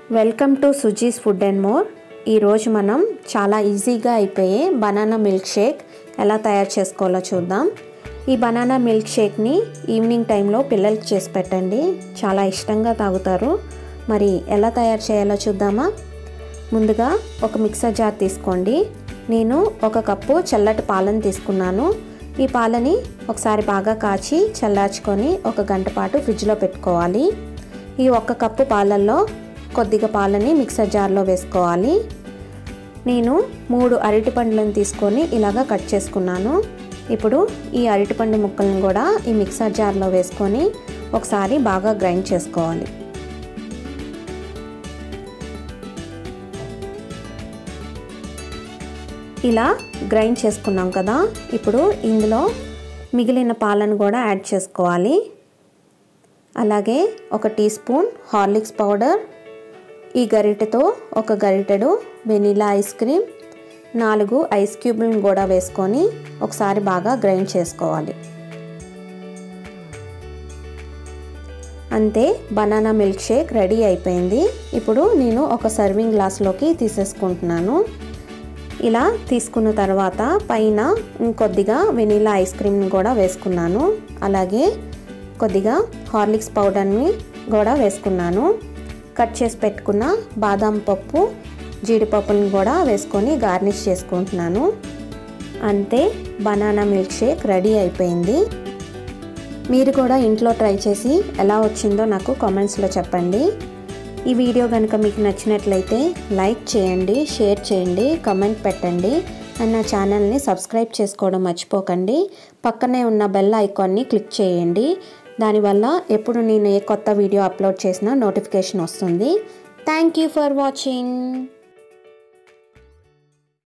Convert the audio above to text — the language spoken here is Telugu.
welcome to Suji's food and more ఈరోజు మనం చాలా ఈజీగా అయిపోయే బనానా మిల్క్ షేక్ ఎలా తయారు చేసుకోవాలో చూద్దాం ఈ బనానా మిల్క్ షేక్ని ఈవినింగ్ టైంలో పిల్లలకి చేసి పెట్టండి చాలా ఇష్టంగా తాగుతారు మరి ఎలా తయారు చేయాలో చూద్దామా ముందుగా ఒక మిక్సర్ జార్ తీసుకోండి నేను ఒక కప్పు చల్లటి పాలను తీసుకున్నాను ఈ పాలని ఒకసారి బాగా కాచి చల్లార్చుకొని ఒక గంట పాటు ఫ్రిడ్జ్లో పెట్టుకోవాలి ఈ ఒక్క కప్పు పాలల్లో కొద్దిగా పాలని మిక్సర్ జార్లో వేసుకోవాలి నేను మూడు అరటి పండ్లను తీసుకొని ఇలాగా కట్ చేసుకున్నాను ఇప్పుడు ఈ అరటిపండు ముక్కలను కూడా ఈ మిక్సర్ జార్లో వేసుకొని ఒకసారి బాగా గ్రైండ్ చేసుకోవాలి ఇలా గ్రైండ్ చేసుకున్నాం కదా ఇప్పుడు ఇందులో మిగిలిన పాలను కూడా యాడ్ చేసుకోవాలి అలాగే ఒక టీ స్పూన్ హార్లిక్స్ పౌడర్ ఈ గరిటెతో ఒక గరిటెడు వెనీలా ఐస్ క్రీమ్ నాలుగు ఐస్ క్యూబ్లను కూడా వేసుకొని ఒకసారి బాగా గ్రైండ్ చేసుకోవాలి అంతే బనానా మిల్క్ షేక్ రెడీ అయిపోయింది ఇప్పుడు నేను ఒక సర్వింగ్ గ్లాస్లోకి తీసేసుకుంటున్నాను ఇలా తీసుకున్న తర్వాత పైన ఇంకొద్దిగా వెనీలా ఐస్ క్రీమ్ని కూడా వేసుకున్నాను అలాగే కొద్దిగా హార్లిక్స్ పౌడర్ని కూడా వేసుకున్నాను కట్ చేసి పెట్టుకున్న బాదం పప్పు జీడిపప్పుని కూడా వేసుకొని గార్నిష్ చేసుకుంటున్నాను అంతే బనానా మిల్క్ షేక్ రెడీ అయిపోయింది మీరు కూడా ఇంట్లో ట్రై చేసి ఎలా వచ్చిందో నాకు కామెంట్స్లో చెప్పండి ఈ వీడియో కనుక మీకు నచ్చినట్లయితే లైక్ చేయండి షేర్ చేయండి కమెంట్ పెట్టండి అండ్ నా ఛానల్ని సబ్స్క్రైబ్ చేసుకోవడం మర్చిపోకండి పక్కనే ఉన్న బెల్ ఐకాన్ని క్లిక్ చేయండి దానివల్ల ఎప్పుడు నేను ఏ కొత్త వీడియో అప్లోడ్ చేసినా నోటిఫికేషన్ వస్తుంది థ్యాంక్ యూ ఫర్ వాచింగ్